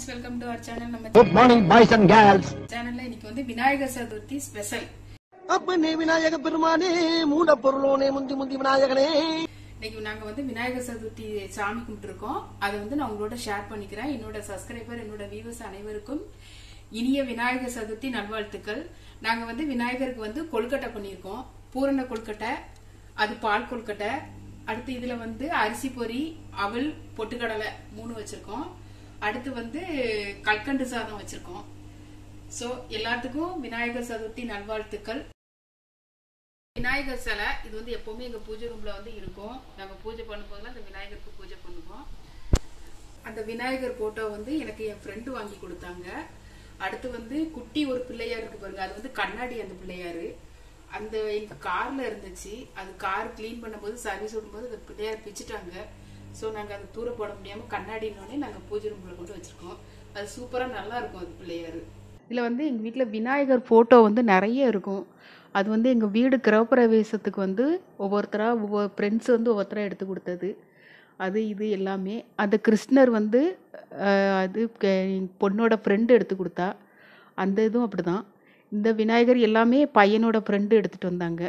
Welcome to our channel நம்ம Good morning, boys and girls. சேனல்ல இன்னைக்கு வந்து விநாயகர் சதுர்த்தி ஸ்பெஷல் அப்பனே விநாயக பெருமானே மூட பொருளோனே முந்தி முந்தி விநாயகனே இன்னைக்கு நாங்க வந்து விநாயகர் சதுர்த்தி சாமி கும்பிட்டுருக்கோம் அதை வந்து நான் உங்களோட ஷேர் பண்ணிக்கிறேன் என்னோட சப்ஸ்கிரைபர் என்னோட வியூவர்ஸ் அனைவருக்கும் இனிய விநாயகர் சதுர்த்தி நல்வாழ்த்துக்கள் நாங்க வந்து விநாயகருக்கு வந்து கொழுக்கட்டை பண்ணியிருக்கோம் பூரண கொழுக்கட்டை அது பால் கொழுக்கட்டை அடுத்து இதுல வந்து அரிசி பொரி அவல் பொட்டுக்கடலை மூணு வச்சிருக்கோம் அடுத்து வந்து கல்கண்டு சாதம் வச்சிருக்கோம் சோ எல்லாத்துக்கும் விநாயகர் சதுர்த்தி நல்வாழ்த்துக்கள் விநாயகர் சிலை இது வந்து எப்பவுமே எங்க பூஜை ரூம்ல வந்து இருக்கும் நாங்க பூஜை பண்ணும்போதெல்லாம் அந்த விநாயகருக்கு பூஜை பண்ணுவோம் அந்த விநாயகர் போட்டோ வந்து எனக்கு என் ஃப்ரெண்டு வாங்கி கொடுத்தாங்க அடுத்து வந்து குட்டி ஒரு பிள்ளையார் இருக்கு பாருங்க அது வந்து கண்ணாடி அந்த பிள்ளையாரு அந்த எங்க கார்ல இருந்துச்சு அது கார் க்ளீன் பண்ணும்போது சர்வீஸ் விடும்போது அந்த பிள்ளையார் பிச்சுட்டாங்க ஸோ நாங்க அதை தூர போட முடியாம கண்ணாடினோடனே நாங்க பூஜை ரூம்ல கொண்டு வச்சிருக்கோம் அது சூப்பரா நல்லா இருக்கும் அது பிள்ளையாரு இதுல வந்து எங்க வீட்ல விநாயகர் போட்டோ வந்து நிறைய இருக்கும் அது வந்து எங்க வீடு கிரகப்பிரவேசத்துக்கு வந்து ஒவ்வொருத்தரா ஒவ்வொரு ஃப்ரெண்ட்ஸ் வந்து ஒவ்வொருத்தரா எடுத்து கொடுத்தது அது இது எல்லாமே அந்த கிருஷ்ணர் வந்து அஹ், அது க- என் பொண்ணோட ஃப்ரெண்டு எடுத்து கொடுத்தா அந்த இதுவும் அப்படிதான் இந்த விநாயகர் எல்லாமே பையனோட ஃப்ரெண்டு எடுத்துட்டு வந்தாங்க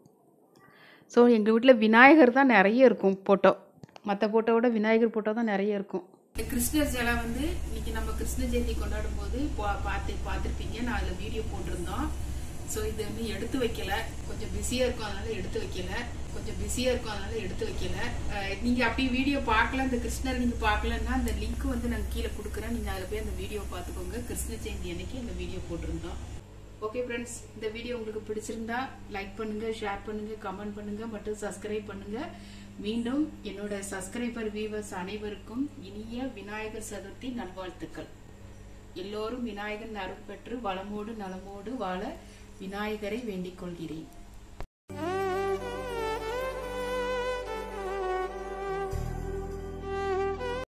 ஸோ எங்கள் வீட்டில் விநாயகர் தான் நிறைய இருக்கும் ஃபோட்டோ மற்ற ஃபோட்டோவோட விநாயகர் ஃபோட்டோ தான் நிறைய இருக்கும் கிருஷ்ணர் சிலை வந்து இன்னைக்கு நம்ம கிருஷ்ண ஜெயந்தி கொண்டாடும் போது பார்த்து பார்த்துருப்பீங்க நான் அதில் வீடியோ போட்டிருந்தோம் ஸோ இது வந்து எடுத்து வைக்கல கொஞ்சம் பிஸியாக இருக்கும் அதனால எடுத்து வைக்கல கொஞ்சம் பிஸியாக இருக்கும் அதனால எடுத்து வைக்கல அஹ் நீங்க அப்படி வீடியோ பார்க்கல இந்த கிருஷ்ணர் நீங்க பார்க்கலன்னா அந்த லிங்க் வந்து நான் கீழே கொடுக்குறேன் நீங்க அதில் போய் அந்த வீடியோ பார்த்துக்கோங்க கிருஷ்ண ஜெயந்தி அன்னைக்கு அந்த வீடியோ போட்டிருந்தோம் ஓகே ஃப்ரெண்ட்ஸ் இந்த வீடியோ உங்களுக்கு பிடிச்சிருந்தா லைக் பண்ணுங்க ஷேர் பண்ணுங்க கமெண்ட் பண்ணுங்க மற்றும் சப்ஸ்கிரைப் பண்ணுங்க மீண்டும் என்னோட சப்ஸ்கிரைபர் வியூவர்ஸ் அனைவருக்கும் இனிய விநாயகர் சதுர்த்தி நல்வாழ்த்துக்கள் எல்லோரும் விநாயகன் அருள் பெற்று வளமோடு நலமோடு வாழ விநாயகரை வேண்டிக் கொள்கிறேன்